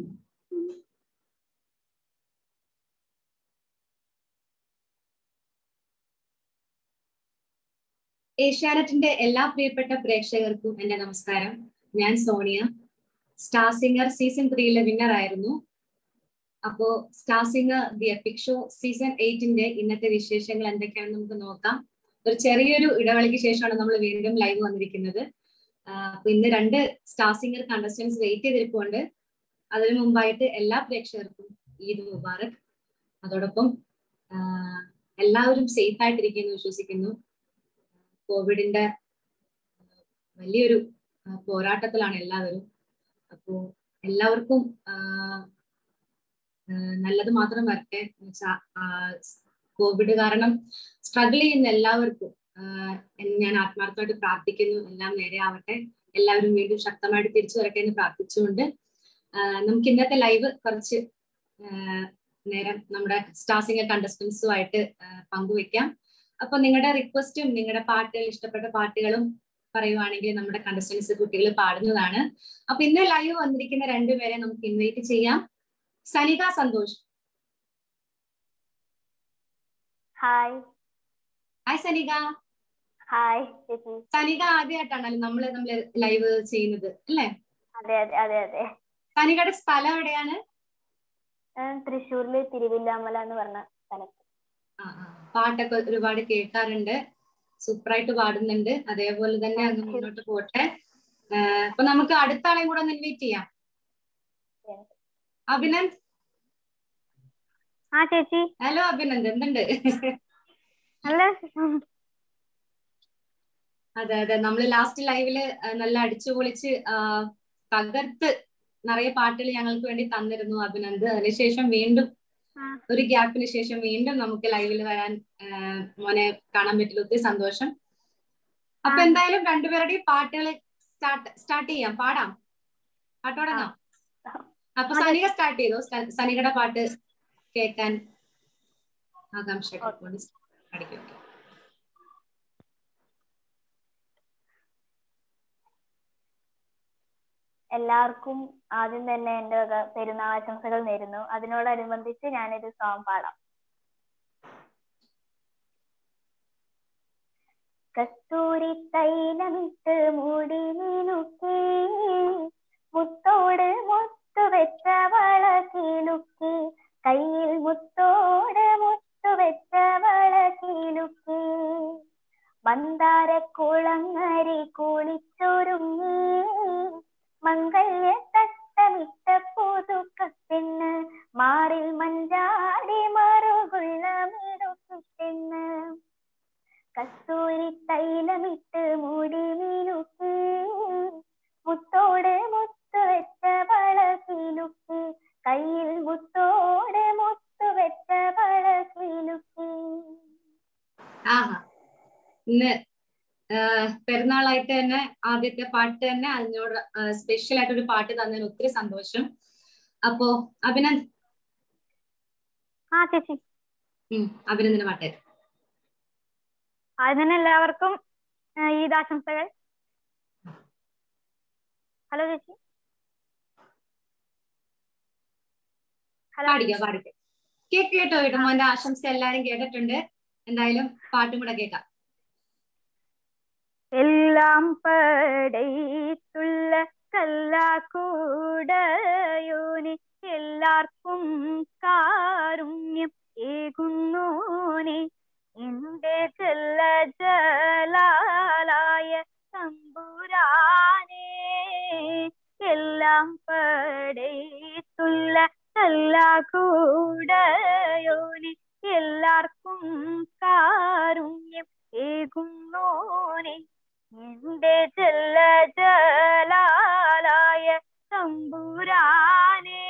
ഏഷ്യാനെറ്റിന്റെ എല്ലാ പ്രിയപ്പെട്ട പ്രേക്ഷകർക്കും എന്റെ നമസ്കാരം ഞാൻ സോണിയ സ്റ്റാർ സിംഗർ സീസൺ ത്രീയിലെ വിന്നർ ആയിരുന്നു അപ്പോ star singer the epic show season എയ്റ്റിന്റെ ഇന്നത്തെ വിശേഷങ്ങൾ എന്തൊക്കെയാണെന്ന് നമുക്ക് നോക്കാം ഒരു ചെറിയൊരു ഇടവേളയ്ക്ക് ശേഷമാണ് നമ്മൾ വീണ്ടും ലൈവ് വന്നിരിക്കുന്നത് അപ്പൊ ഇന്ന് രണ്ട് സ്റ്റാർ സിംഗർ കണ്ടസ്റ്റൻസ് വെയിറ്റ് ചെയ്തിരിപ്പുണ്ട് അതിനു മുമ്പായിട്ട് എല്ലാ പ്രേക്ഷകർക്കും ഈദ് മുബാറക് അതോടൊപ്പം എല്ലാവരും സേഫ് ആയിട്ടിരിക്കുന്നു വിശ്വസിക്കുന്നു കോവിഡിന്റെ വലിയൊരു പോരാട്ടത്തിലാണ് എല്ലാവരും അപ്പോ എല്ലാവർക്കും നല്ലത് മാത്രം വരട്ടെ കോവിഡ് കാരണം സ്ട്രഗിൾ ചെയ്യുന്ന എല്ലാവർക്കും ഞാൻ ആത്മാർത്ഥമായിട്ട് പ്രാർത്ഥിക്കുന്നു എല്ലാം നേരെ ആവട്ടെ എല്ലാവരും വീണ്ടും ശക്തമായിട്ട് തിരിച്ചു വരട്ടെ എന്ന് പ്രാർത്ഥിച്ചുകൊണ്ട് നമുക്ക് ഇന്നത്തെ ലൈവ് കുറച്ച് നേരം നമ്മുടെ സ്റ്റാർ സിംഗർ കണ്ടസ്റ്റൻസുമായിട്ട് പങ്കുവെക്കാം അപ്പൊ നിങ്ങളുടെ റിക്വസ്റ്റും നിങ്ങളുടെ പാട്ടുകൾ ഇഷ്ടപ്പെട്ട പാട്ടുകളും പറയുവാണെങ്കിൽ നമ്മുടെ കണ്ടസ്റ്റൻസ് കുട്ടികൾ പാടുന്നതാണ് അപ്പൊ ഇന്ന് ലൈവ് വന്നിരിക്കുന്ന രണ്ടുപേരെ നമുക്ക് ഇൻവൈറ്റ് ചെയ്യാം Sanika Santhosh hi hi Sanika hi Sanika ആദ്യമായിട്ടാണല്ലോ നമ്മള് നമ്മള് ലൈവ് ചെയ്യുന്നത് അല്ലേ അതെ അതെ അതെ അതെ സനികയുടെ സ്ഥലം എവിടെയാണ് തൃശ്ശൂരില് തിരുവില്ലാമല എന്ന് പറഞ്ഞ സ്ഥലത്ത് പാട്ടൊക്കെ ഒരുപാട് കേൾക്കാറുണ്ട് സൂപ്പറായിട്ട് പാടുന്നുണ്ട് അതേപോലെ തന്നെ അങ്ങ് മുന്നോട്ട് പോട്ടെ അപ്പൊ നമുക്ക് അടുത്ത ആളെയും കൂടെ ഒന്ന് ഇൻവൈറ്റ് ചെയ്യാം അഭിനന്ദ് ആ ചേച്ചി ഹലോ അഭിനന്ദ് എന്തുണ്ട് നല്ല അതെ അതെ നമ്മള് ലാസ്റ്റ് ലൈവില് നല്ല അടിച്ചു പൊളിച്ച് തകർത്ത് നിറയെ പാട്ടുകൾ ഞങ്ങൾക്ക് വേണ്ടി തന്നിരുന്നു അഭിനന്ദ് അതിനുശേഷം വീണ്ടും ഒരു ഗ്യാപ്പിന് ശേഷം വീണ്ടും നമുക്ക് ലൈവിൽ വരാൻ മോനെ കാണാൻ പറ്റില്ല ഒത്തിരി സന്തോഷം അപ്പൊ എന്തായാലും രണ്ടുപേരുടെയും പാട്ടുകൾ സ്റ്റാർട്ട് സ്റ്റാർട്ട് ചെയ്യാം പാടാം പാട്ട് തുടങ്ങാം അപ്പൊ സനിക സ്റ്റാർട്ട് ചെയ്തോ സനികയുടെ പാട്ട് കേൾക്കാൻ ആകാംക്ഷ പഠിക്കും എല്ലാവർക്കും ആദ്യം തന്നെ എന്റെ വക പെരുന്നാൾ ആശംസകൾ നേരുന്നു അതിനോടനുബന്ധിച്ച് ഞാനൊരു സോങ് പാടാം കസ്തൂരി തൈലമിട്ട് മൂടി മിനുക്കി മുത്തോട് മുത്തു വെച്ച വള കിലുക്കി കയ്യിൽ മുത്തോട് മുത്തു വെച്ച വള കിലുക്കി മന്ദാര കുളങ്ങരി കുളിച്ചൊരുങ്ങി മംഗല്യ തട്ടമിട്ട പുതുക്കപ്പെണ്ണ് മാറിൽ മഞ്ചാടി മറുകുള്ള മിടുക്കിപ്പെണ്ണ് കസ്തൂരി തൈലമിട്ട് മൂടി മിനുക്കി മുത്തോട് മുത്തു വെച്ച വള കിലുക്കി കയ്യിൽ മുത്തോട് മുത്തു വെച്ച വള കിലുക്കി ആഹാ ഇന്ന് പെരുന്നാളായിട്ട് തന്നെ ആദ്യത്തെ പാട്ട് തന്നെ അതിനോട് സ്പെഷ്യൽ ആയിട്ട് ഒരു പാട്ട് തന്നതിന് ഒത്തിരി സന്തോഷം അപ്പോ അഭിനന്ദ് ആ ചേച്ചി അഭിനന്ദന പാട്ട് അതിന് എല്ലാവർക്കും ഈദ് ആശംസകൾ ഹലോ ചേച്ചി പാടിക്കോ പാടിക്കോ കേക്ക് കേട്ടോ കേട്ടോ മോന്റെ ആശംസ എല്ലാരും കേട്ടിട്ടുണ്ട് എന്തായാലും പാട്ടും കൂടെ കേൾക്കാം എല്ലാം പടയിട്ടുള്ള കല്ലാക്കൂടയോനെ എല്ലാവർക്കും കാരുണ്യം ഏകുന്നോനെ എന്റെ ജല ജലാലായ തമ്പുരാനെ എല്ലാം പടയിട്ടുള്ള കല്ലാക്കൂടയോനെ എല്ലാവർക്കും കാരുണ്യം ഏകുന്നോനെ എന്റെ ജല ജലാലായ തമ്പുരാനെ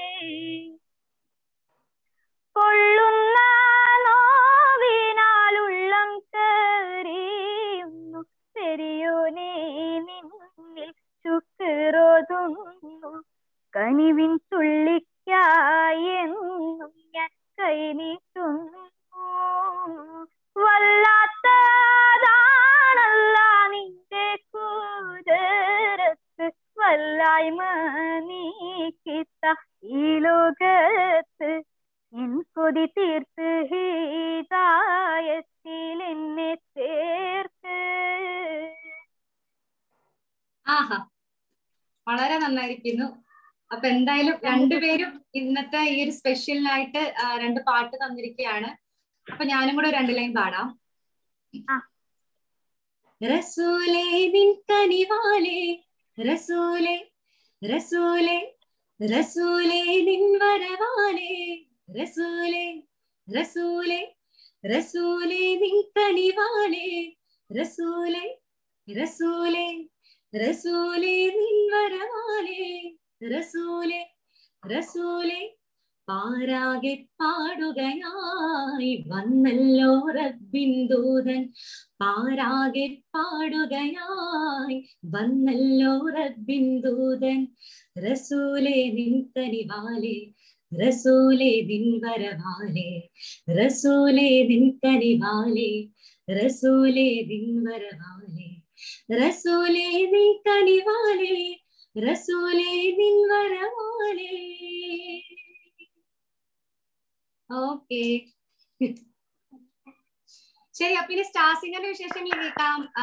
പൊള്ളുന്ന നോവിനാലുള്ളം കറിയുന്നു പെരിയോനെ നിന്നിൽ ചുക്കിറോതുന്നു കനിവിൻ തുള്ളിക്കായെന്നും ഞാൻ കൈനീട്ടുന്നു വല്ലാത്തതാണല്ല നിന്റെ കൂതരത്ത് വല്ലായ്മ നീക്കി തീർത്ത ഈ ലോകത്ത് എൻ കൊതി തീർത്ത് ഹീതായത്തിൽ എന്നെ ചേർത്ത് ആഹാ വളരെ നന്നായിരിക്കുന്നു അപ്പൊ എന്തായാലും രണ്ടുപേരും ഇന്നത്തെ ഈ ഒരു സ്പെഷ്യലിനായിട്ട് ആ, രണ്ട് പാട്ട് തന്നിരിക്കുകയാണ് അപ്പൊ ഞാനും കൂടെ രണ്ട് ലൈൻ പാടാം ആ. റസൂലേ നിൻ കനിവാലേ റസൂലേ റസൂലേ റസൂലേ നിൻ വരവാലേ റസൂലേ റസൂലേ റസൂലേ നിൻ കനിവാലേ റസൂലേ റസൂലേ റസൂലേ നിൻ വരവാലേ റസൂലേ റസൂലേ പാരാകെ പാടുകയായി വന്നല്ലോ റബ്ബിൻ ദൂതൻ പാരാകെ പാടുകയായി വന്നല്ലോ റബ്ബിൻ ദൂതൻ റസൂലേ നിൻ കനിവാലേ റസൂലേ നിൻ വരവാലേ റസൂലേ നിൻ കനിവാലേ റസൂലേ നിൻ വരവാലേ റസൂലേ നിൻ കനിവാലേ റസൂലേ നിൻ വരവാലേ ഓക്കെ ശരി അപ്പൊ ഇനി സ്റ്റാർ സിംഗറിന്റെ വിശേഷങ്ങൾ കേൾക്കാം ആ,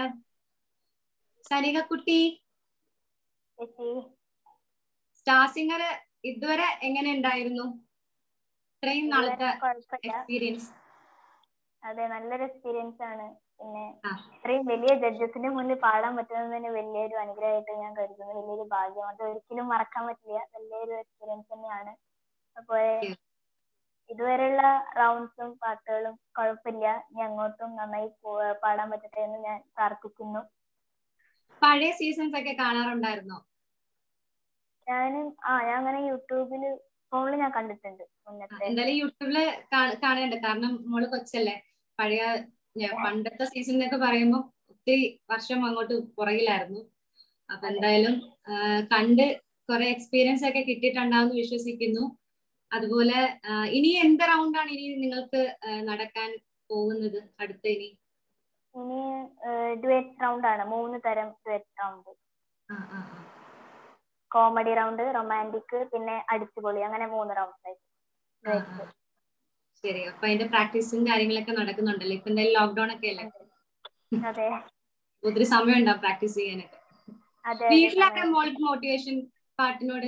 സരിക കുട്ടി ചേച്ചി സ്റ്റാർ സിംഗർ ഇതുവരെ എങ്ങനെ ഉണ്ടായിരുന്നു ഇത്രയും നാളത്തെ കുഴപ്പമില്ല എക്സ്പീരിയൻസ് അതെ നല്ലൊരു എക്സ്പീരിയൻസ് ആണ് പിന്നെ ആ. ഇത്രയും വലിയ ജഡ്ജസിന്റെ മുന്നിൽ പാടാൻ പറ്റുന്നത് തന്നെ വലിയൊരു അനുഗ്രഹമായിട്ട് ഞാൻ കരുതുന്നു വലിയൊരു ഭാഗ്യം അത് ഒരിക്കലും മറക്കാൻ പറ്റില്ല വലിയൊരു എക്സ്പീരിയൻസ് തന്നെയാണ് അപ്പോൾ Yeah. ഇതുവരെയുള്ള റൗണ്ട്സും പാട്ടുകളും കുഴപ്പമില്ല ഇനി അങ്ങോട്ടും നന്നായി പോ- പാടാൻ പറ്റട്ടെ എന്ന് ഞാൻ പ്രാർത്ഥിക്കുന്നു പഴയ സീസൺസ് ഒക്കെ കാണാറുണ്ടായിരുന്നോ ഞാനും ആ ഞാൻ അങ്ങനെ യൂട്യൂബില് ഫോണിൽ ഞാൻ കണ്ടിട്ടുണ്ട് ആ, മുന്നത്തെ എന്തായാലും യൂട്യൂബില് കാ- കാണേണ്ട കാരണം മോള് കൊച്ചല്ലേ പഴയ ഞ- പണ്ടത്തെ സീസൺ എന്നൊക്കെ പറയുമ്പോൾ ഒത്തിരി വർഷം അങ്ങോട്ട് പുറകിലായിരുന്നു അപ്പൊ എന്തായാലും ആ, കണ്ട് കുറെ എക്സ്പീരിയൻസ് ഒക്കെ കിട്ടിയിട്ടുണ്ടാവുമെന്ന് വിശ്വസിക്കുന്നു അതുപോലെ ആ, ഇനി എന്ത് റൗണ്ടാണ് ഇനി നിങ്ങൾക്ക് ആ, നടക്കാൻ പോകുന്നത് അടുത്ത ഇനി ഇനി ഡുവറ്റ് റൗണ്ട് ആണ് മൂന്ന് തരം ഡുവറ്റ് റൗണ്ട് ആ, ആ, ആ. കോമഡി റൗണ്ട് റൊമാൻറ്റിക് പിന്നെ അടിച്ചുപൊളി അങ്ങനെ മൂന്ന് റൗണ്ട്സ് ആയിട്ട് ആ, ആ. ശരി അപ്പൊ അതിന്റെ പ്രാക്ടീസും കാര്യങ്ങളൊക്കെ നടക്കുന്നുണ്ടല്ലോ ഇപ്പൊ എന്തായാലും ലോക്ക്ഡൌൺ ഒക്കെ അല്ലേ അതെ ഒത്തിരി സമയം ഉണ്ടാവും പ്രാക്ടീസ് ചെയ്യാനൊക്കെ അതെ വീട്ടിലൊക്കെ മോൾക്ക് മോട്ടിവേഷൻ പാട്ടിനോട്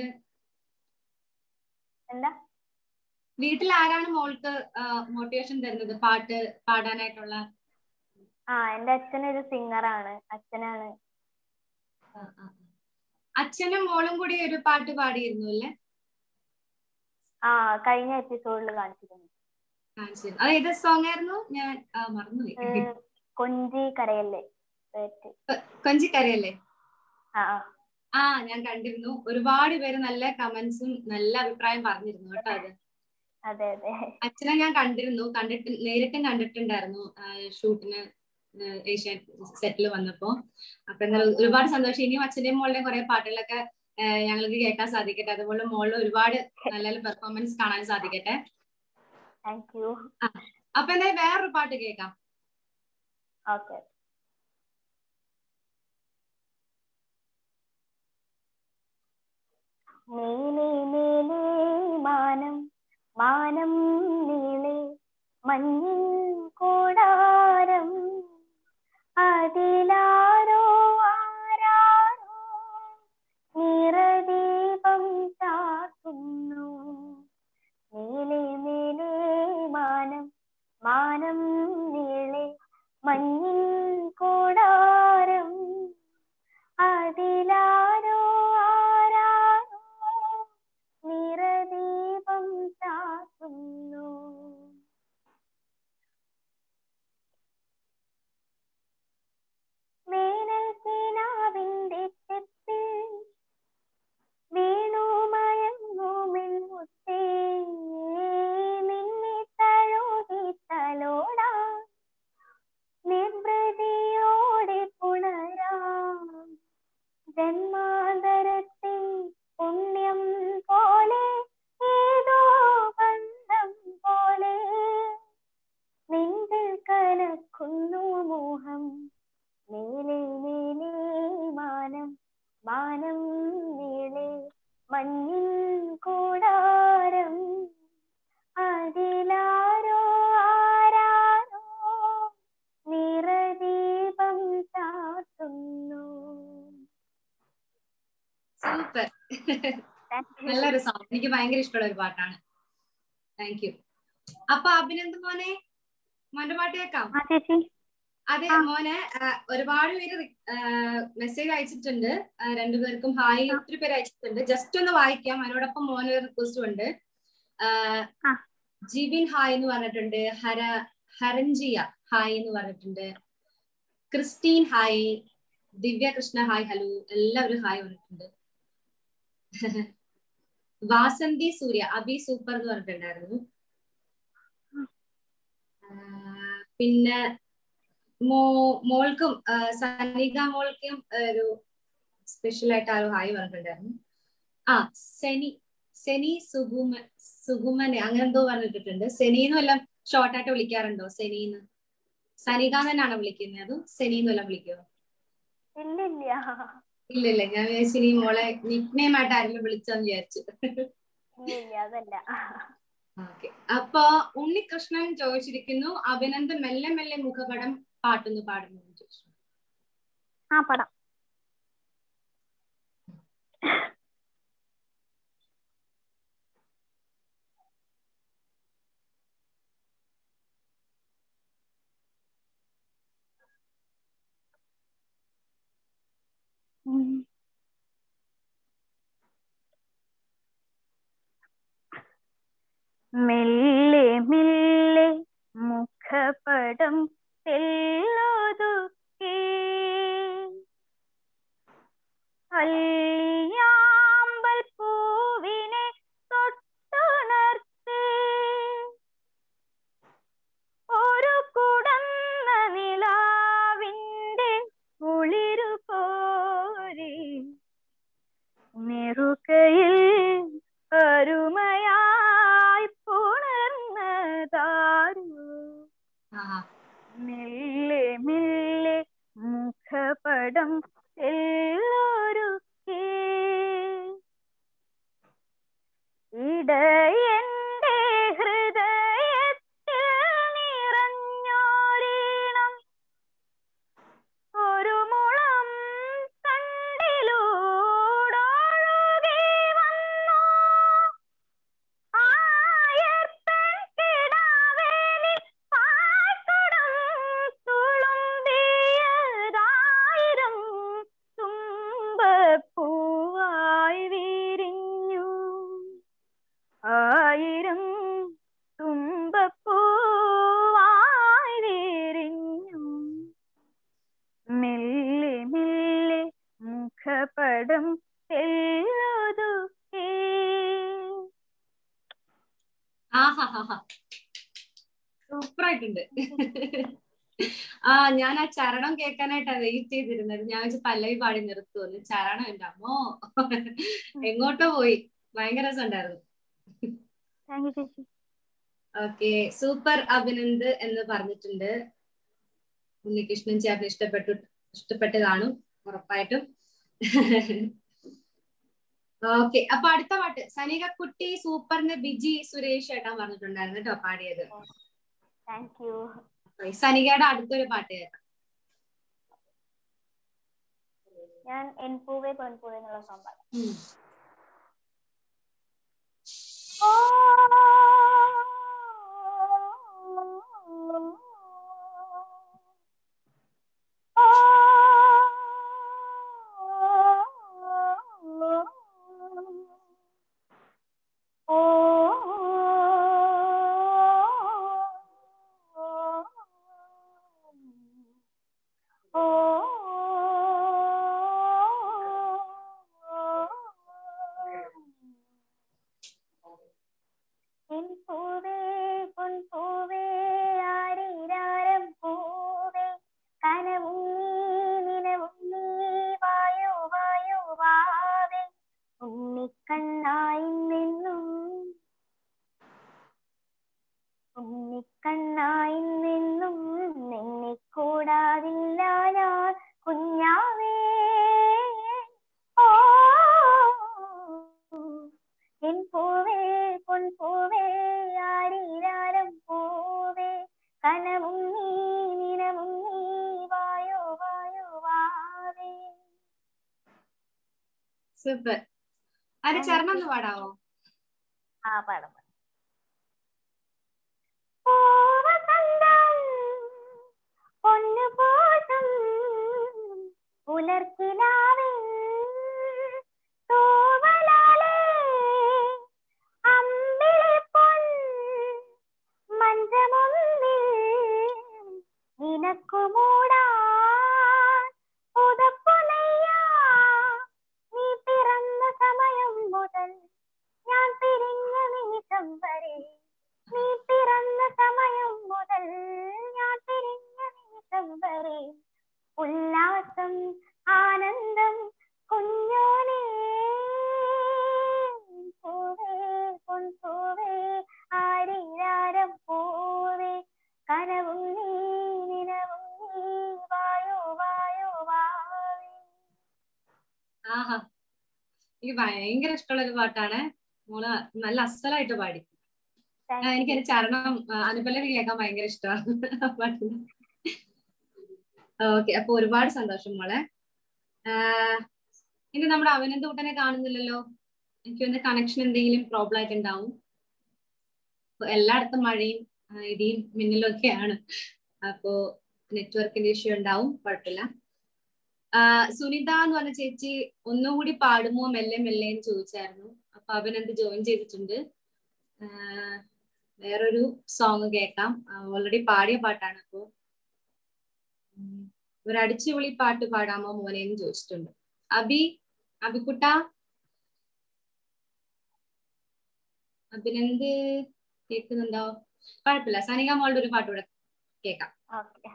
എന്താ വീട്ടിൽ ആരാണ് മോൾക്ക് മോട്ടിവേഷൻ തരുന്നത് പാട്ട് പാടാനായിട്ടുള്ള ആ എന്റെ അച്ഛൻ ഒരു സിംഗറാണ് അച്ഛനാണ് ആ, ആ, ആ. അച്ഛനും മോളും കൂടി ഒരു പാട്ട് പാടിയിരുന്നു അല്ലേ ആ കഴിഞ്ഞ എപ്പിസോഡിൽ കാണിച്ചിരുന്നു കാണിച്ചു അത് ഏത് സോങ് ആയിരുന്നു ഞാൻ ആ, മറന്നുപോയി ഏഹ്, കൊഞ്ചി കരയല്ലേ duet. കൊഞ്ചിക്കരയല്ലേ ആ ആ ആ ഞാൻ കണ്ടിരുന്നു ഒരുപാട് പേര് നല്ല കമന്റ്സും നല്ല അഭിപ്രായം പറഞ്ഞിരുന്നു കേട്ടോ അത് അതെ അതെ അച്ഛനെ ഞാൻ കണ്ടിരുന്നു കണ്ടിട്ട് നേരിട്ടും കണ്ടിട്ടുണ്ടായിരുന്നു ഷൂട്ടിന് ഏഷ്യ സെറ്റിൽ വന്നപ്പോ അപ്പൊ എന്തായാലും ഒരുപാട് സന്തോഷം ഇനിയും അച്ഛന്റെയും മോളുടെയും കുറെ പാട്ടുകളൊക്കെ ആ, ഞങ്ങൾക്ക് കേൾക്കാൻ സാധിക്കട്ടെ അതുപോലെ മോളിൽ ഒരുപാട് നല്ല നല്ല പെർഫോമൻസ് കാണാൻ സാധിക്കട്ടെ താങ്ക് യു അപ്പൊ എന്തായാലും വേറൊരു പാട്ട് കേൾക്കാം ഓക്കെ നീലേ നീലേ മാനം മാനം നീളെ മഞ്ഞിൻ കൂടാരം അതിലാരോ ആരാരോ നിറദീപം ചാത്തുന്നു നീലേ നീലേ മാനം മാനം നീളെ മഞ്ഞിൻ കൂടാരം അതിലാരോ ആരാരോ നിറദീപം ചാത്തുന്നു നല്ലൊരു സോങ് എനിക്ക് ഭയങ്കര ഇഷ്ടമുള്ള ഒരു പാട്ടാണ് താങ്ക് യു അപ്പൊ അഭിനന്ദ് മോനെ മോന്റെ പാട്ട് കേൾക്കാം ആ ചേച്ചി അതെ ആ. മോനെ ആ, ഒരുപാട് പേര് മെസ്സേജ് അയച്ചിട്ടുണ്ട് ആ, രണ്ടുപേർക്കും ഹായ് ഒത്തിരി പേര് അയച്ചിട്ടുണ്ട് ജസ്റ്റ് ഒന്ന് വായിക്കാം അതിനോടൊപ്പം മോന് ഒരു റിക്വസ്റ്റും ഉണ്ട് ആ, ആ. ജിബിൻ ഹായ് എന്ന് പറഞ്ഞിട്ടുണ്ട് ഹര ഹരഞ്ജിയ ഹായ് എന്ന് പറഞ്ഞിട്ടുണ്ട് Christine hi Divya Krishna hi hello എല്ലാവരും ഹായ് പറഞ്ഞിട്ടുണ്ട് വാസന്തി സൂര്യ അബി സൂപ്പർ എന്ന് പറഞ്ഞിട്ടുണ്ടായിരുന്നു ആ, പിന്നെ മോ മോൾക്കും ആ, സനിക മോൾക്കും ഒരു സ്പെഷ്യൽ ആയിട്ട് ആരോ ഹായ് പറഞ്ഞിട്ടുണ്ടായിരുന്നു ആ സെനി സെനി സുഗുമ സുഗുമനെ അങ്ങനെ എന്തോ പറഞ്ഞിട്ടുണ്ട് സെനീന്നും എല്ലാം ഷോർട്ട് ആയിട്ട് വിളിക്കാറുണ്ടോ സെനീന്ന് സനിക തന്നെയാണോ വിളിക്കുന്നത് അതും സെനീന്നും എല്ലാം വിളിക്കുമോ ഇല്ല ഇല്ല ഇല്ല ഇല്ല ഞാൻ വിചാരിച്ചു ഇനി മോളെ നിക്നെയിം ആയിട്ട് ആരെങ്കിലും വിളിച്ചോന്ന് വിചാരിച്ചു ഇല്ല ഇല്ല അതല്ല ഓക്കെ അപ്പൊ ഉണ്ണികൃഷ്ണൻ ചോദിച്ചിരിക്കുന്നു അഭിനന്ദ് മെല്ലെ മെല്ലെ മുഖപടം പാട്ടൊന്ന് പാടുന്നു എന്ന് ചോദിച്ചു ആ പടം ഉം. മെല്ലെ മെല്ലെ മുഖപടം തെല്ലൊതുക്കി അല്ലിയാമ്പൽ പൂവിനെ തൊട്ടുണർത്തി ഒരു കുടന്ന നിലാവിന്റെ കുളിരു പോരി നെറുകയിൽ അരുമയായി പുണർന്നതാരു ആഹാ മെല്ലെ മെല്ലെ മുഖപടം എല്ലൊരുക്കി ഇടയന്റെ ഹൃദയത്തിൽ നിറഞ്ഞോരീണം ഒരു മുളം തണ്ടിലൂടൊഴുകി വന്നു ആയർപ്പൻ കിടാവേലിൽ പാൽക്കുടം തുളുമ്പിയതായിരം തുമ്പപ്പൂവായി വിരിഞ്ഞു ആയിരം തുമ്പപ്പൂവായി വിരിഞ്ഞു മെല്ലെ മെല്ലെ മുഖപടം എല്ലൊതുക്കി ആഹാ സൂപ്പർ ആയിട്ടുണ്ട് ആ ഞാൻ ആ ചരണം കേൾക്കാനായിട്ടാണ് വെയിറ്റ് ചെയ്തിരുന്നത് ഞാൻ വെച്ച് പല്ലവി പാടി നിർത്തുമെന്ന് ചരണം എന്റെ അമ്മോ എങ്ങോട്ടോ പോയി ഭയങ്കര രസമുണ്ടായിരുന്നു താങ്ക് യു ചേച്ചി ഓക്കെ സൂപ്പർ അഭിനന്ദ് എന്ന് പറഞ്ഞിട്ടുണ്ട് ഉണ്ണികൃഷ്ണൻ ചേട്ടൻ ഇഷ്ടപ്പെട്ടു ഇഷ്ടപ്പെട്ട് കാണും ഉറപ്പായിട്ടും ഓക്കെ അപ്പൊ അടുത്ത പാട്ട് സനിക കുട്ടി സൂപ്പറിന് ബിജി സുരേഷ് ഏട്ടാൻ പറഞ്ഞിട്ടുണ്ടായിരുന്നു കേട്ടോ പാടിയത് താങ്ക് യു Okay, സനികയുടെ അടുത്തൊരു പാട്ട് കേൾക്കാം ഞാൻ എൻ പൂവേ പൊൻപൂവേ എന്നുള്ള സോങ് പാടാം ഉം. ഓ എൻ പൂവേ പൊൻപൂവേ ആരീരാരം പൂവേ കനവും നീ നിലവും നീ വായു വായു വാവേ ഉണ്ണിക്കണ്ണായി നിന്നും ഉണ്ണിക്കണ്ണായി നിന്നും നിന്നെ കൂടാതില്ല ഞാൻ കുഞ്ഞാവേ ഓ എൻ പൂവേ പൊൻപൂവേ ആരീരാരം പൂവേ കനവും നീ നിലവും നീ വായോ വായോ വാവേ സൂപ്പർ അതിന്റെ ചരണം ഒന്ന് പാടാവോ ആ പാടാം പാടാം. പൂവസന്തം പൊന്നുപോതും പുലർക്കിനാവിൻ തൂവലാലേ അമ്പിളിപ്പൊൻ മഞ്ചമുന്നിൽ നിനക്കു മൂടാൻ പുതപ്പുനയ്യാ നീ പിറന്ന സമയം മുതൽ ഞാൻ പിരിഞ്ഞ നിമിഷം വരെ നീ പിറന്ന സമയം മുതൽ ഞാൻ പിരിഞ്ഞ നിമിഷം വരെ ഉല്ലാസം ആനന്ദം കുഞ്ഞോനെ പൂവേ പൊൻപൂവേ ആരീരാരം പൂവേ കനവും നീ നിലവും നീ വായോ വായോ വാവേ ആഹാ എനിക്ക് ഭയങ്കര ഇഷ്ടമുള്ള ഒരു പാട്ടാണ് മോള് നല്ല അസലായിട്ട് പാടി ആ, എനിക്ക് അതിന്റെ ചരണം ആ, അനുപല്ലവി കേൾക്കാൻ ഭയങ്കര ഇഷ്ടമാണ് പാട്ടിന് ഓക്കെ അപ്പൊ ഒരുപാട് സന്തോഷം മോളെ ആ, ഇനി നമ്മുടെ അവനന്ത് കൂട്ടനെ കാണുന്നില്ലല്ലോ എനിക്ക് വന്ന കണക്ഷൻ എന്തെങ്കിലും പ്രോബ്ലം ആയിട്ട് ഉണ്ടാവും അപ്പൊ എല്ലായിടത്തും മഴയും ആ, ഇടിയും മിന്നലും ഒക്കെയാണ് അപ്പോ നെറ്റ്വർക്കിന്റെ ഇഷ്യൂ ഉണ്ടാവും കുഴപ്പമില്ല ആ, സുനിത എന്ന് പറഞ്ഞ ചേച്ചി ഒന്നുകൂടി പാടുമോ മെല്ലെ മെല്ലെ എന്ന് ചോദിച്ചായിരുന്നു അപ്പൊ അഭിനന്ദ് ജോയിൻ ചെയ്തിട്ടുണ്ട് ആ, വേറൊരു സോങ് കേൾക്കാം ഓൾറെഡി പാടിയ പാട്ടാണ് അപ്പോ ഉം, ഒരു അടിച്ചുപൊളി പാട്ട് പാടാമോ മോനെ എന്ന് ചോദിച്ചിട്ടുണ്ട് അബി അബിക്കുട്ട അഭിനന്ദ് കേൾക്കുന്നുണ്ടോ കുഴപ്പമില്ല സനിക മോളുടെ ഒരു പാട്ട് കൂടെ കേൾക്കാം ഓക്കെ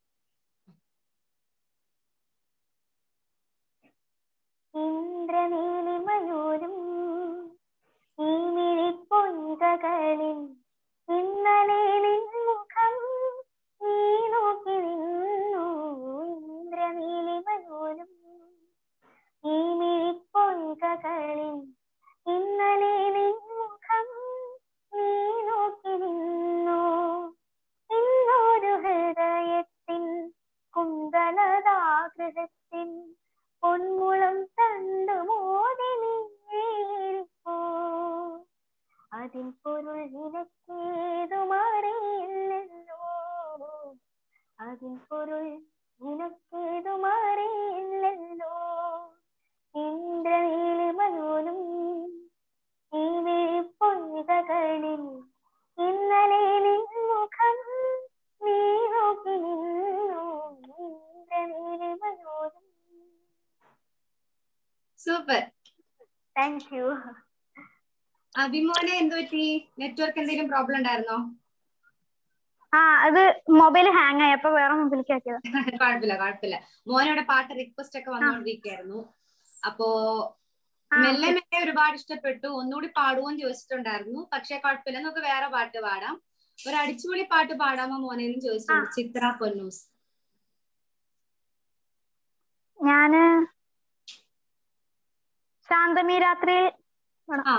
ഇന്ദ്രനീലിമയൂരും ഈ മിഴിപ്പൊയ്കകളിൽ ഇന്നലെ നിൻമുഖം നീ നോക്കി നിന്നു ഇന്ദ്രനീലിമയൂരും ഈ മിഴിപ്പൊയ്കകളിൽ ഇന്നലെ നിൻമുഖം നീ നോക്കി നിന്നു ഇന്നൊരു ഹൃദയത്തിൻ കുന്തലതാഗ്രഹത്തിൻ പൊന്മുളം തണ്ടു മോതി നീരിപ്പോ അതിൻ പൊരുൾ നിനക്കേതും അറിയില്ലല്ലോ അതിൻ പൊരുൾ നിനക്കേതും അറിയില്ലല്ലോ ഇന്ദ്രനീലിമയോനും ഈ വിഴിപ്പൊയ്കകളിൽ ഇന്നലെ നിൻമുഖം നീ നോക്കി നിന്നു ഇന്ദ്രനീലിമയോനും സൂപ്പർ താങ്ക് യു അഭിമോനെ എന്ത് പറ്റി നെറ്റ്വർക്ക് എന്തെങ്കിലും പ്രോബ്ലം ഉണ്ടായിരുന്നോ ആ അത് മൊബൈൽ ഹാങ് ആയി അപ്പൊ വേറെ മൊബൈലിലേക്ക് ആക്കിയത് കുഴപ്പമില്ല കുഴപ്പമില്ല മോനോടെ പാട്ട് റിക്വസ്റ്റ് ഒക്കെ വന്നുകൊണ്ടിരിക്കുകയായിരുന്നു അപ്പോ മെല്ലെ മെല്ലെ ഒരുപാട് ഇഷ്ടപ്പെട്ടു ഒന്നുകൂടി പാടുമോന്ന് ചോദിച്ചിട്ടുണ്ടായിരുന്നു പക്ഷെ കുഴപ്പമില്ല നമുക്ക് വേറെ പാട്ട് പാടാം ഒരു അടിച്ചുപൊളി പാട്ട് പാടാമോ മോനെ എന്ന് ചോദിച്ചിട്ടുണ്ട് ചിത്ര പൊന്നൂസ് ഞാന് ശാന്തമി രാത്രി ആ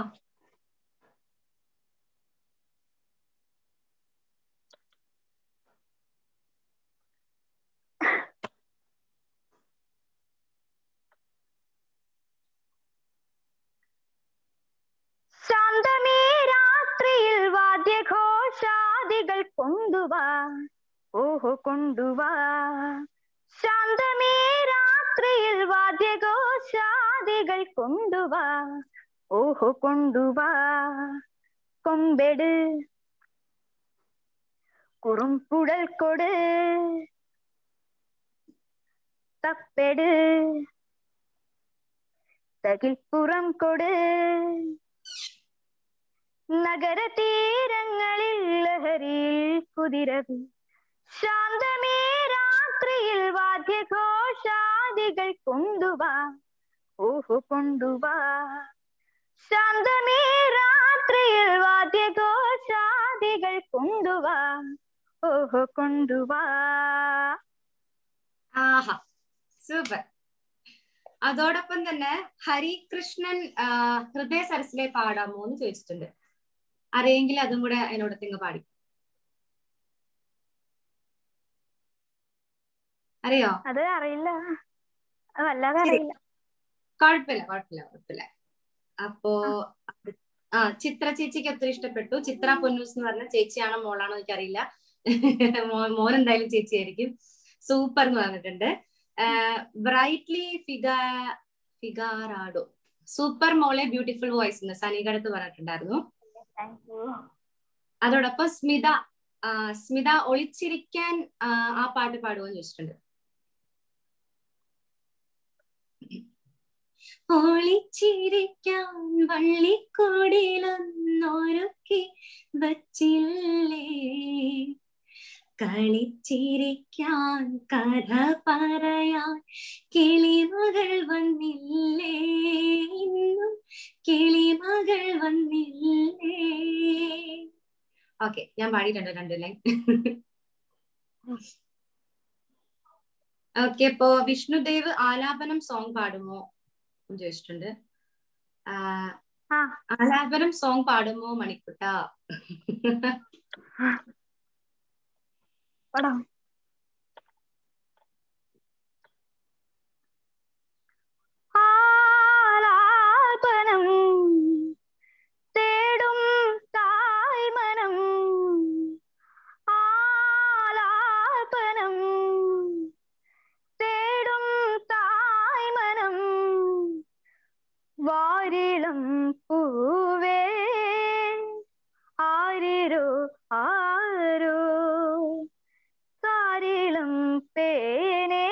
ശാന്തമീ രാത്രിയിൽ വാദ്യഘോഷാദികൾ കൊണ്ടുവാ ഓഹോ കൊണ്ടുവാ ശാന്തമീ രാത്രിയിൽ വാദ്യഘോഷാദികൾ കൊണ്ടുവാ ഓഹോ കൊണ്ടുവാ കൊമ്പെട് കുറുംപുടൽ കൊട് തപ്പെട് തകിൽപ്പുറം കൊട് നഗര തീരങ്ങളിൽ ലഹരിയിൽ കുതിരവി ശാന്തമേ രാത്രിയിൽ വാദ്യഘോഷാദികൾ കൊണ്ടുവാ ഓഹോ കൊണ്ടുവാ ശാന്തമേ രാത്രിയിൽ വാദ്യഘോഷാദികൾ കൊണ്ടുവാ ഓഹോ കൊണ്ടുവാ ആഹാ സൂപ്പർ അതോടൊപ്പം തന്നെ ഹരികൃഷ്ണൻ ആ, ഹൃദയ സരസിലെ പാടാമോ എന്ന് ചോദിച്ചിട്ടുണ്ട് അറിയെങ്കിൽ അതും കൂടെ എന്നോട് തിങ്ങ പാടി അറിയോ അത് അറിയില്ല അത് വല്ലാതെ ശരി. അറിയില്ല കുഴപ്പമില്ല കുഴപ്പമില്ല കുഴപ്പമില്ല അപ്പോ ആ ചിത്ര ചേച്ചിക്ക് ഒത്തിരി ഇഷ്ടപ്പെട്ടു ചിത്ര പൊന്നൂസ് എന്ന് പറഞ്ഞ ചേച്ചിയാണോ മോളാണോ എനിക്കറിയില്ല മോ- മോൻ എന്തായാലും ചേച്ചിയായിരിക്കും സൂപ്പർ എന്ന് പറഞ്ഞിട്ടുണ്ട് ബ്രൈറ്റ്ലി ഫിഗ ഫിഗാറാഡോ സൂപ്പർ മോളെ ബ്യൂട്ടിഫുൾ വോയിസ് എന്ന് സനിക അടുത്ത് പറഞ്ഞിട്ടുണ്ടായിരുന്നു താങ്ക് യു അതോടൊപ്പം സ്മിത ആ, സ്മിത ഒളിച്ചിരിക്കാൻ ആ, ആ പാട്ട് പാടുമെന്ന് ചോദിച്ചിട്ടുണ്ട് ഒളിച്ചിരിക്കാൻ വള്ളിക്കൂടിലൊന്നൊരുക്കി വച്ചില്ലേ കളിച്ചിരിക്കാൻ കഥ പറയാൻ കിളിമകൾ വന്നില്ലേ ഇന്നും കിളിമകൾ വന്നില്ലേ ഓക്കെ ഞാൻ പാടിയിട്ടുണ്ട് രണ്ട് ലൈൻ ഓക്കെ ഇപ്പോ വിഷ്ണുദേവ് ആലാപനം സോങ് പാടുമോ എന്ന് ചോദിച്ചിട്ടുണ്ട് ആ, ആ. ആലാപനം സോങ് പാടുമോ മണിക്കുട്ട പടം ആലാപനം തേടും തായ്മനം ആലാപനം തേടും തായ്മനം വാരിളം പൂവേ ആരിരോ ആരോ സാരിളം പേനേ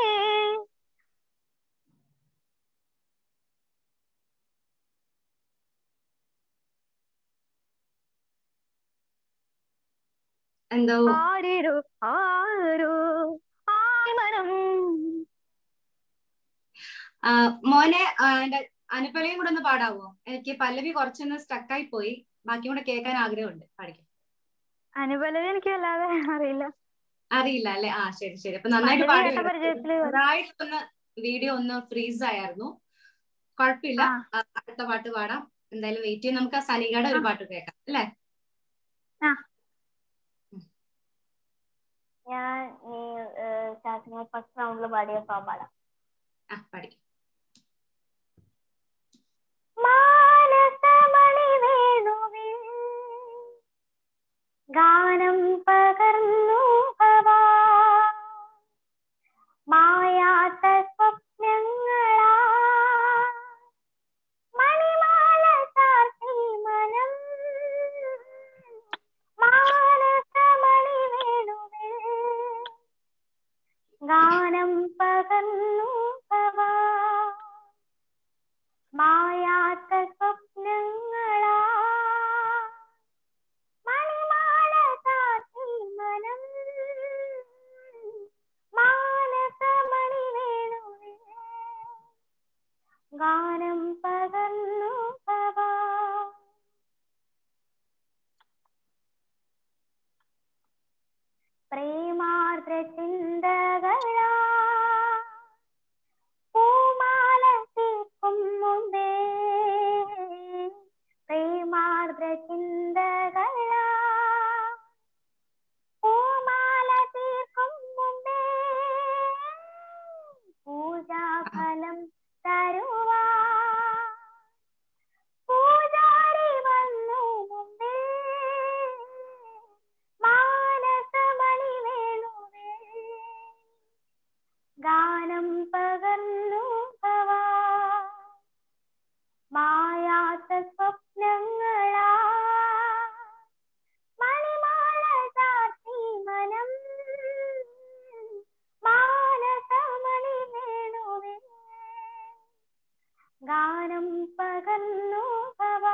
എന്തോ ആരിരോ ആരോ ആയ്മനം ആ, മോനെ ആ, എന്റെ അനുപലയും കൂടെ ഒന്ന് പാടാവോ എനിക്ക് പല്ലവി കുറച്ചൊന്ന് സ്റ്റക്കായി പോയി ബാക്കി കൂടെ കേൾക്കാൻ ആഗ്രഹമുണ്ട് പാടിക്കും അനുപലവി എനിക്ക് അല്ലാതെ അറിയില്ല അറിയില്ല അല്ലെ ആ ശരി ശരി അപ്പൊ നന്നായിട്ട് പല്ലവി പാടി കേട്ട പരിചയത്തില് ചെറുതായിട്ടൊന്ന് വീഡിയോ ഒന്ന് ഫ്രീസ് ആയിരുന്നു കുഴപ്പമില്ല ആ. ആ, അടുത്ത പാട്ട് പാടാം എന്തായാലും വെയിറ്റ് ചെയ്യും നമുക്ക് ആ സനികയുടെ ഒരു പാട്ട് കേൾക്കാം അല്ലേ ഞാൻ ഈ ശാസ്ത്രീയ ഫസ്റ്റ് റൗണ്ടിൽ പാടിയ സോങ് പാടാം ആ പാടി മാനസമണി വേണുവിൽ ഗാനം പകർന്നു ഭവാ മായാത്ത സ്വപ്നങ്ങളാ മണിമാല ചാർത്തി മനം മാനസമണി വേണുവിൽ ഗാനം പകർന്നു ഭവാ മായാത്ത സ്വപ്നങ്ങളാ മണിമാല ചാർത്തി മനം മാനസമണി വേണുവേ ഗാനം പകർന്നു ഭവാ പ്രേമാർദ്ര ചിന്തകളാ പൂമാല തീർക്കും മുമ്പേ പ്രേമാർദ്ര ചിന്തകളാ പൂമാല തീർക്കും മുമ്പേ പൂജാഫലം തരുവാ പൂജാരി വന്നു മുമ്പേ മാനസമണി വേണുവേ ഗാനം പകർന്നു ഭവാ മായാത്ത സ്വപ്നങ്ങളാ മണിമാല ചാർത്തി മനം മാനസമണി വേണുവേ ഗാനം പകർന്നു ഭവാ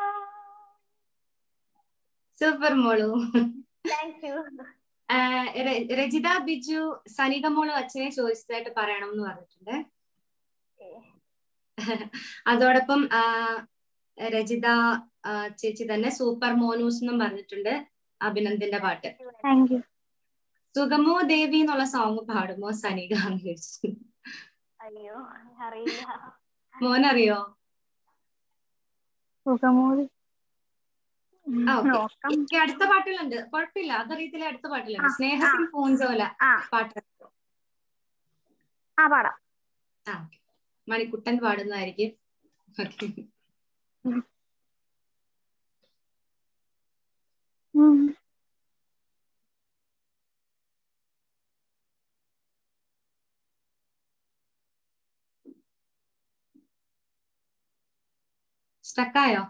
സൂപ്പർ മോളു താങ്ക് യു ആ, ര- രജിത ബിജു സനിക മോളു അച്ഛനെ ചോദിച്ചതായിട്ട് പറയണം എന്ന് പറഞ്ഞിട്ടുണ്ട് അതോടൊപ്പം ആ, രജിത ആ, ചേച്ചി തന്നെ സൂപ്പർ മോനൂസ് എന്നും പറഞ്ഞിട്ടുണ്ട് അഭിനന്ദിന്റെ പാട്ട് താങ്ക് യു സുഗമോ ദേവി എന്നുള്ള സോങ് പാടുമോ സനിക എന്ന് ചോദിച്ചു അയ്യോ അറിയില്ല മോനറിയോ സുഖമോദി ആ, okay. നോക്കാം എനിക്ക് അടുത്ത പാട്ടിലുണ്ട് കുഴപ്പമില്ല അതറിയത്തില്ല അടുത്ത പാട്ടിലുണ്ട് ആ, സ്നേഹത്തിൽ പൂഞ്ചോല ആ പാട്ട് ആ പാടാം ആ okay. മണിക്കുട്ടൻ പാടുന്നതായിരിക്കും Okay. ഉം. സ്റ്റക്കായോ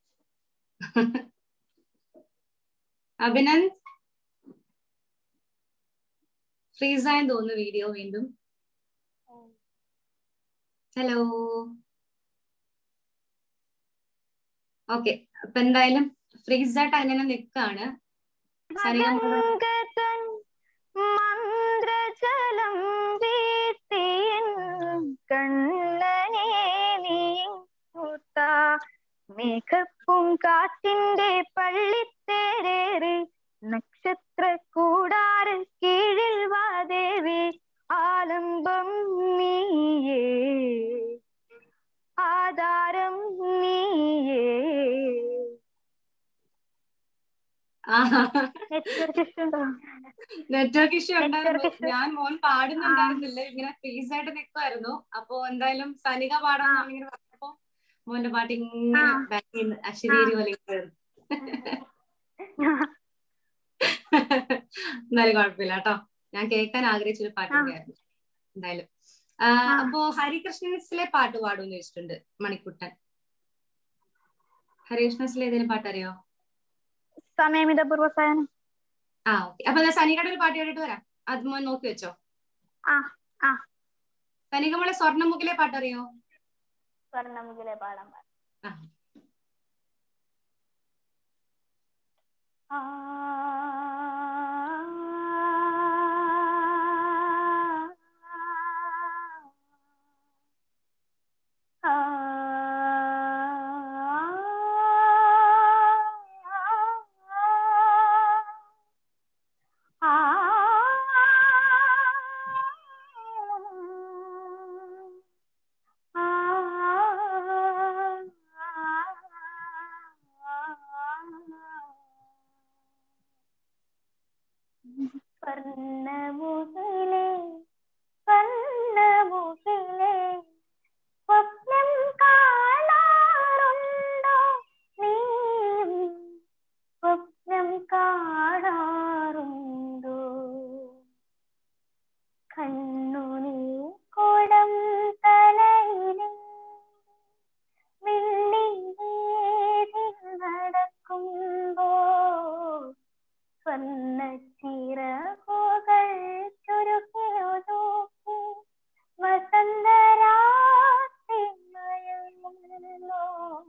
അഭിനന്ദ് ഫ്രീസായെന്ന് തോന്നുന്നു വീഡിയോ വീണ്ടും ഹലോ ഓക്കെ അപ്പൊ എന്തായാലും ഫ്രീസായിട്ട് അങ്ങനെ നിൽക്കാണ് സനിക മതങ്കതൻ മന്ത്രജലം വീഴ്ത്തിയൻ കണ്ണനെ നീങ്ങുത്ത മേഘപ്പും കാറ്റിന്റെ പള്ളിത്തേരേറി നക്ഷത്ര കൂടാര കീഴിൽ വാദേവി ആലംബം നീയേ ആധാരം നീയേ നെറ്റ്വർക്ക് ഇഷ്യൂ ഉണ്ടോ നെറ്റ്വർക്ക് ഇഷ്യൂ ഉണ്ടായിരുന്നു Network issue. ഞാൻ മോൻ പാടുന്നുണ്ടായിരുന്നില്ല ഇങ്ങനെ ഫ്രീസ് ആയിട്ട് നിൽക്കുമായിരുന്നു അപ്പൊ എന്തായാലും സനിക പാടാൻ ആ. ഇങ്ങനെ പറഞ്ഞപ്പോ മോന്റെ പാട്ട് ഇങ്ങനെ ആ. ബാക്കിൽ നിന്ന് അശ്വരീരി പോലെ ഇരിക്കുവായിരുന്നു. എന്തായാലും കുഴപ്പമില്ല കേട്ടോ ഞാൻ കേൾക്കാൻ ആഗ്രഹിച്ചൊരു പാട്ട് ആ. കൂടിയായിരുന്നു എന്തായാലും ആ, ആ. അപ്പോ ഹരികൃഷ്ണൻസിലെ പാട്ട് പാടുമെന്ന് ചോദിച്ചിട്ടുണ്ട് മണിക്കുട്ടൻ ഹരികൃഷ്ണൻസിലെ ഏതെങ്കിലും പാട്ട് അറിയോ സമയമിത പൂർവ്വസായനം ആ ഓക്കെ അപ്പൊ ഞാൻ സനികയുടെ ഒരു പാട്ട് കേട്ടിട്ട് വരാം അത് മോൻ നോക്കി വെച്ചോ ആ ആ സനിക മോളെ സ്വർണ്ണമുഖിലെ പാട്ട് അറിയോ സ്വർണ്ണമുഖിലെ പാടാൻ പാടാം ആ. ആ ആ ആ സ്വർണ്ണമുകിലേ സ്വർണ്ണമുകിലേ സ്വപ്നം കാണാറുണ്ടോ നീയും സ്വപ്നം കാണാറുണ്ടോ കണ്ണുനീ കുടം തലയിലെ വെള്ളിയേറി നടക്കുമ്പോ സ്വർണ്ണച്ചിറകുകൾ ചുരുക്കിയൊതുക്കി വസന്തരാത്രി മയങ്ങുന്നു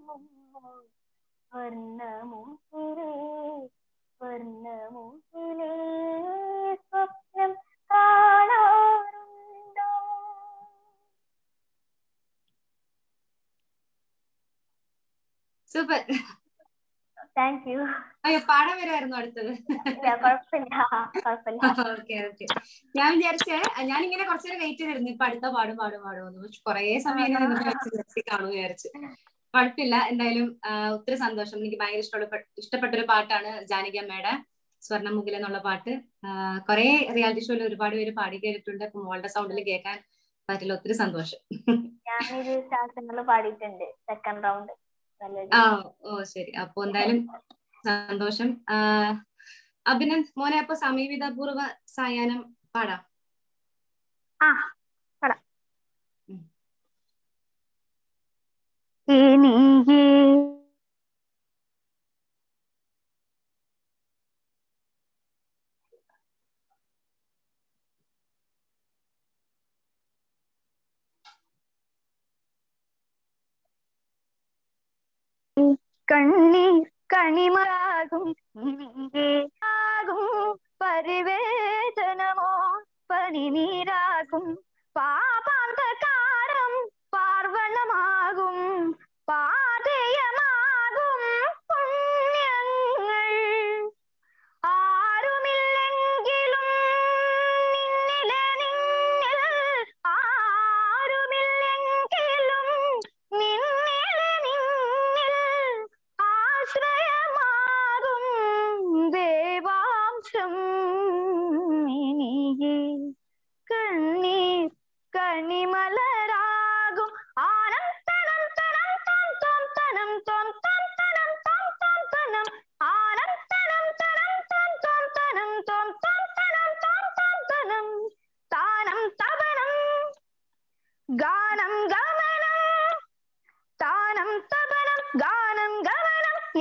സ്വർണ്ണമുഖിലേ സ്വർണ്ണമുഖിലേ സ്വപ്നം കാണാറുണ്ടോ സൂപ്പർ താങ്ക് യു അയ്യോ പാടാൻ വരുമായിരുന്നു അടുത്തത് കുഴപ്പമില്ല കുഴപ്പമില്ല ഓക്കെ ഓക്കെ ഞാൻ വിചാരിച്ചേ ഞാൻ ഇങ്ങനെ കുറച്ചേരം വെയിറ്റ് ചെയ്തിരുന്നു ഇപ്പൊ അടുത്ത പാടും പാടും പാടുമെന്ന് പക്ഷെ കുറേ സമയം ഇങ്ങനെ നിന്ന് വെച്ച് നിർത്തി കാണുമെന്ന് വിചാരിച്ചു കുഴപ്പമില്ല എന്തായാലും ആ, ഒത്തിരി സന്തോഷം എനിക്ക് ഭയങ്കര ഇഷ്ടമുള്ള ഇഷ്ടപ്പെട്ട ഒരു പാട്ടാണ് ജാനകിയമ്മയുടെ സ്വർണ്ണമുഖിൽ എന്നുള്ള പാട്ട് കുറെ റിയാലിറ്റി ഷോയിൽ ഒരുപാട് പേര് പാടി കേട്ടിട്ടുണ്ട് അപ്പൊ മോളുടെ സൗണ്ടിൽ കേൾക്കാൻ പറ്റില്ല ഒത്തിരി സന്തോഷം ഞാനിത് ശാസ്ത്രങ്ങളിൽ പാടിയിട്ടുണ്ട് സെക്കൻഡ് റൗണ്ട് നല്ലൊരു ആ ഓ ശരി അപ്പൊ എന്തായാലും സന്തോഷം ആ, അഭിനന്ദ് മോനെ അപ്പൊ സമീപിതപൂർവ സായാഹ്നം പാടാം ആ പാടാം ഉം. ഇനിയേ കണ്ണീർ കണിമരാകും ഇനിയേ ആകും പരിവേദനമോ പനിനീരാകും പാപാന്തകാരം പാർവണമാകും പാതയമാകും പുണ്യങ്ങൾ ആരുമില്ലെങ്കിലും നിന്നിലെ നിന്നിൽ ആരുമില്ലെങ്കിലും നിന്നിലെ നിന്നിൽ ആശ്രയമാകും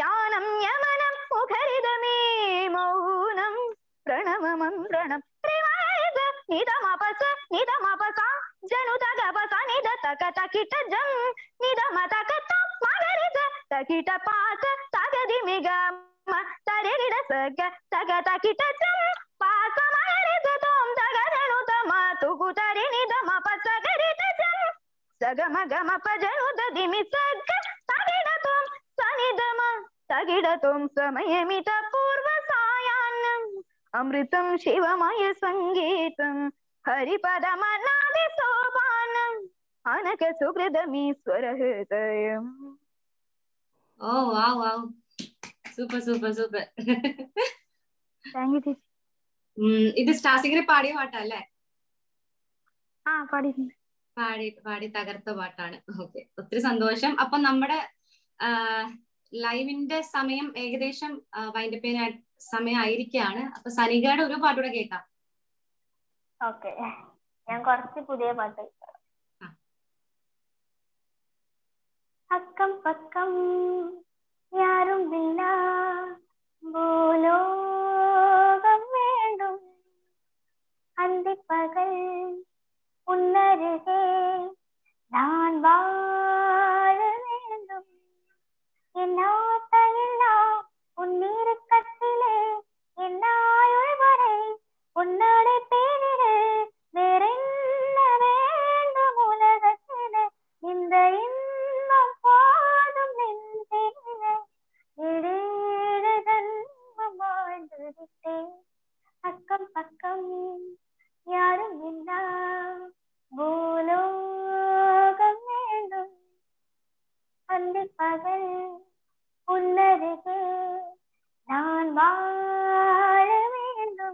ധ്യാനം യമനം മുഖരിതമേ മൗനം പ്രണവമന്ത്രണം നിതമപസ നിതമപസ ജനുത ഗപസ നിത തക തകിట ജം നിതമ തക മകരിത തകിಟ പാസ തകതി മിഗ തരകിട സഗ തക തകിಟ ജം പാസ മകരിത തോം തക ജനുത മ തുകു തരി നിതമ പസ ഗരിത ജം സഗമ ഗമ പജനുത ദിമി സഗ തകിട തോം സനിതമ തകിട തോം സമയമിത പൂർവ സായാന്നം അമൃതം ശിവമയ സംഗീതം ഹരിപദമനാദി സോപാനം അനക സുഹൃതമീശ്വര ഹൃദയം oh wow wow super super super thank you ചേച്ചി ഇത് സ്റ്റാസിങ്ങിന് പാടിയ പാട്ടല്ലേ ആ പാടിയിട്ടുണ്ട് പാടി പാടി തകർത്ത പാട്ടാണ് ഓക്കെ ഒത്തിരി സന്തോഷം അപ്പൊ നമ്മുടെ ലൈവിന്റെ സമയം ഏകദേശം വൈൻഡപ്പ് ചെയ്യാൻ സമയം ആയിരിക്കാണ് അപ്പൊ സനികയുടെ ഒരു പാട്ടൂടെ കേൾക്കാം ഓക്കെ ഞാൻ കുറച്ച് പുതിയ പാട്ട് ആ. അക്കം പക്കം യാരും ഇല്ല ഭൂലോകം വേണ്ടും അന്തിപ്പകൽ ഉന്നരുകേ நான் வாழ வேண்டும் என்னாத்த எல்லாம் உன்னிருக்கத்திலே என்னாயுள் வரை உன்னடை பேரிடு வேறென்ன வேண்டும் உலகத்திலே இந்த இன்பம் போதும் நெஞ்சிலே இடேழு ஜன்மம் வாழ்ந்து விட்டேன் அக்கம் பக்கம் யாரும் இல்லா பூலோகம் வேண்டும் அந்தி பகல் உன்னருகே நான் வாழ வேண்டும்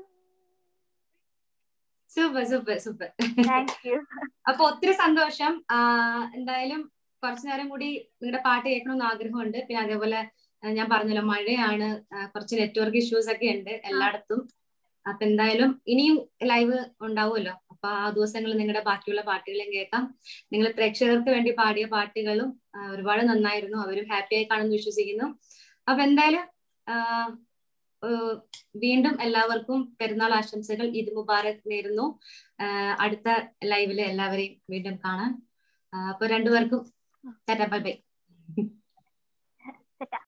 super super super thank you അപ്പൊ ഒത്തിരി സന്തോഷം ആ, എന്തായാലും കുറച്ചു നേരം കൂടി നിങ്ങളുടെ പാട്ട് കേൾക്കണമെന്ന് ആഗ്രഹമുണ്ട് പിന്നെ അതേപോലെ ആ, ഞാൻ പറഞ്ഞല്ലോ മഴയാണ് ആ, കുറച്ച് നെറ്റ്വർക്ക് ഇഷ്യൂസ് ഒക്കെ ഉണ്ട് എല്ലായിടത്തും അപ്പൊ എന്തായാലും ഇനിയും ലൈവ് ഉണ്ടാവുമല്ലോ അപ്പൊ ആ ദിവസങ്ങളിൽ നിങ്ങളുടെ ബാക്കിയുള്ള പാട്ടുകളും കേൾക്കാം നിങ്ങൾ പ്രേക്ഷകർക്ക് വേണ്ടി പാടിയ പാട്ടുകളും ആ, ഒരുപാട് നന്നായിരുന്നു അവരും ഹാപ്പി ആയി കാണുമെന്ന് വിശ്വസിക്കുന്നു അപ്പൊ എന്തായാലും ആ, ഏഹ് വീണ്ടും എല്ലാവർക്കും പെരുന്നാൾ ആശംസകൾ ഈദ് മുബാറക് നേരുന്നു ആഹ് അടുത്ത ലൈവില് എല്ലാവരെയും വീണ്ടും കാണാം ആഹ് അപ്പൊ രണ്ടുപേർക്കും ബൈ ബൈ